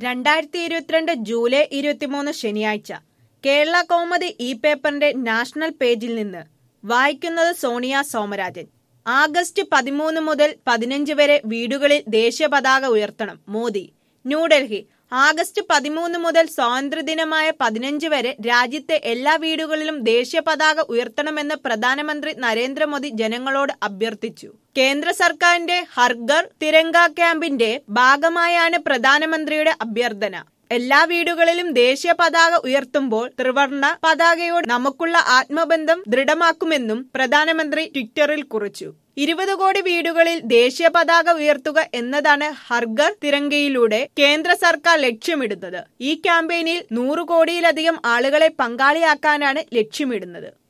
രണ്ടായിരത്തി ഇരുപത്തിരണ്ട് ജൂലൈ ഇരുപത്തിമൂന്ന് ശനിയാഴ്ച കേരള കൗമുദി ഇ പേപ്പറിന്റെ നാഷണൽ പേജിൽ നിന്ന് വായിക്കുന്നത് സോണിയ സോമരാജൻ ആഗസ്റ്റ് പതിമൂന്ന് മുതൽ പതിനഞ്ച് വരെ വീടുകളിൽ ദേശീയ പതാക ഉയർത്തണം മോദി ന്യൂഡൽഹി ആഗസ്റ്റ് പതിമൂന്ന് മുതൽ സ്വാതന്ത്ര്യദിനമായ പതിനഞ്ച് വരെ രാജ്യത്തെ എല്ലാ വീടുകളിലും ദേശീയ പതാക ഉയർത്തണമെന്ന് പ്രധാനമന്ത്രി നരേന്ദ്രമോദി ജനങ്ങളോട് അഭ്യർത്ഥിച്ചു കേന്ദ്ര സർക്കാരിന്റെ ഹർഗർ തിരങ്ക ക്യാമ്പിന്റെ ഭാഗമായാണ് പ്രധാനമന്ത്രിയുടെ അഭ്യർത്ഥന എല്ലാ വീടുകളിലും ദേശീയ പതാക ഉയർത്തുമ്പോൾ ത്രിവർണ പതാകയോട് നമുക്കുള്ള ആത്മബന്ധം ദൃഢമാക്കുമെന്നും പ്രധാനമന്ത്രി ട്വിറ്ററിൽ കുറിച്ചു ഇരുപത് കോടി വീടുകളിൽ ദേശീയ പതാക ഉയർത്തുക എന്നതാണ് ഹർഗർ തിരങ്കയിലൂടെ കേന്ദ്ര സർക്കാർ ലക്ഷ്യമിടുന്നത് ഈ ക്യാമ്പയിനിൽ നൂറ് കോടിയിലധികം ആളുകളെ പങ്കാളിയാക്കാനാണ് ലക്ഷ്യമിടുന്നത്